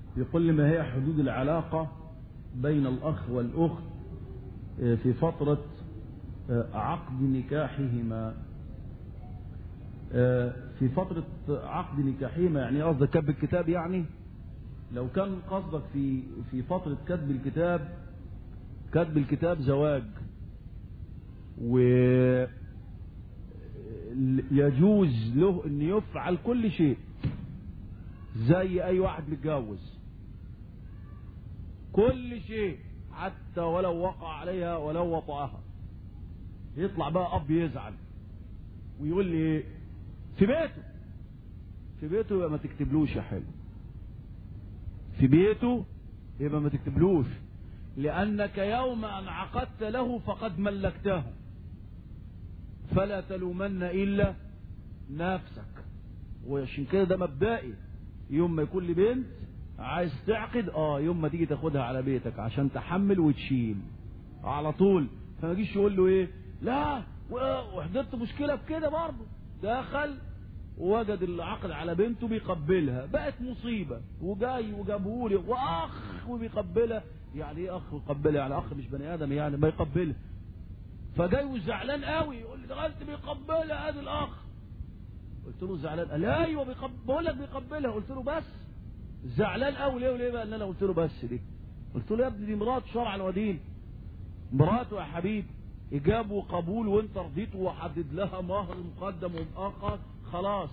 يقول لي ما هي حدود العلاقة بين الأخ والأخت في فترة عقد نكاحهما في فترة عقد نكاحهما يعني قصدك كتب الكتاب يعني لو كان قصدك في في فترة كتب الكتاب كتب الكتاب زواج و يجوز له ان يفعل كل شيء زي اي واحد متجوز كل شيء حتى ولو وقع عليها ولو وطأها يطلع بقى اب يزعل ويقول لي ايه في بيته في بيته يبقى ما تكتبلوش يا حلو في بيته يبقى ما تكتبلوش لأنك يوم أن عقدت له فقد ملكته فلا تلومن إلا نفسك وعشان كده ده مبدئي يوم ما يكون لي بنت عايز تعقد اه يوم ما تيجي تاخدها على بيتك عشان تحمل وتشيل على طول فما يجيش يقول له ايه لا وحدثت مشكله بكده برضه دخل وجد العقد على بنته بيقبلها بقت مصيبه وجاي وجابهولي واخ وبيقبلها يعني ايه اخ ويقبلها يعني اخ مش بني ادم يعني ما يقبلها فجاي وزعلان قوي يقول لي دخلت بيقبلها ادي الاخ قلت له زعلان قال لي ايوه بيقبل بقول لك بيقبلها قلت له بس زعلان قوي ليه وليه بقى ان انا قلت له بس دي قلت له يا ابني دي مرات شرعا ودين مراته يا حبيبي اجاب وقبول وانت رضيت وحدد لها مهر مقدم ومؤخر خلاص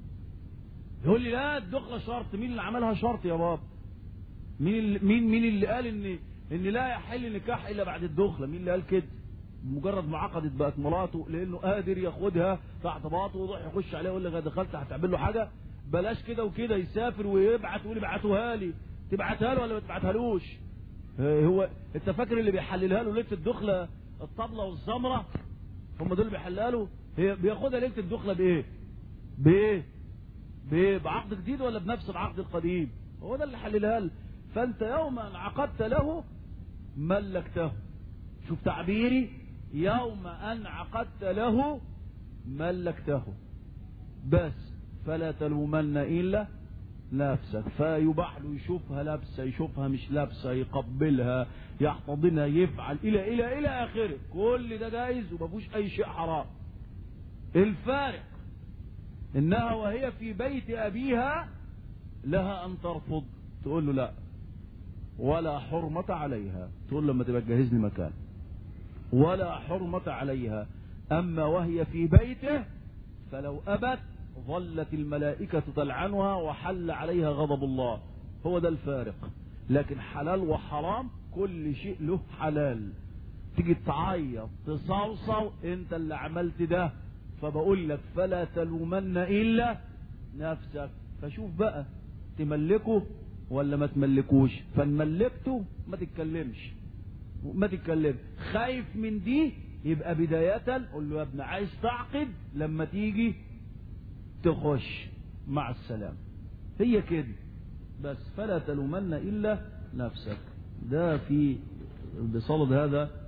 يقول لي لا الدخله شرط مين اللي عملها شرط يا بابا مين اللي مين مين اللي قال ان ان لا يحل نكاح الا بعد الدخله مين اللي قال كده مجرد ما عقدت بقت مراته لانه قادر ياخدها تحت باطه ويروح يخش عليها يقول لك دخلت هتعمل له حاجه بلاش كده وكده يسافر ويبعت ويقول ابعتوها لي تبعتها له ولا ما تبعتهالوش هو انت فاكر اللي بيحللها له ليله الدخله الطبله والزمره هم دول اللي بيحللها له هي بياخدها ليله الدخله بايه؟ بايه؟ بايه؟ بعقد جديد ولا بنفس العقد القديم؟ هو ده اللي حللها له فانت يوم ان عقدت له ملكته شوف تعبيري يوم ان عقدت له ملكته بس فلا تلومن الا نفسك فيباح له يشوفها لابسه يشوفها مش لابسه يقبلها يحتضنها يفعل الى الى الى اخره كل ده جايز وما فيهوش اي شيء حرام الفارق انها وهي في بيت ابيها لها ان ترفض تقول له لا ولا حرمة عليها تقول لما تبقى تجهز لي مكان ولا حرمة عليها أما وهي في بيته فلو أبت ظلت الملائكة تلعنها وحل عليها غضب الله هو ده الفارق لكن حلال وحرام كل شيء له حلال تيجي تعيط تصوصو انت اللي عملت ده فبقول لك فلا تلومن الا نفسك فشوف بقى تملكه ولا ما تملكوش فنملكته ما تتكلمش ما تتكلم خايف من دي يبقى بداية قول له يا ابني عايز تعقد لما تيجي تخش مع السلام هي كده بس فلا تلومن إلا نفسك ده في بصدد هذا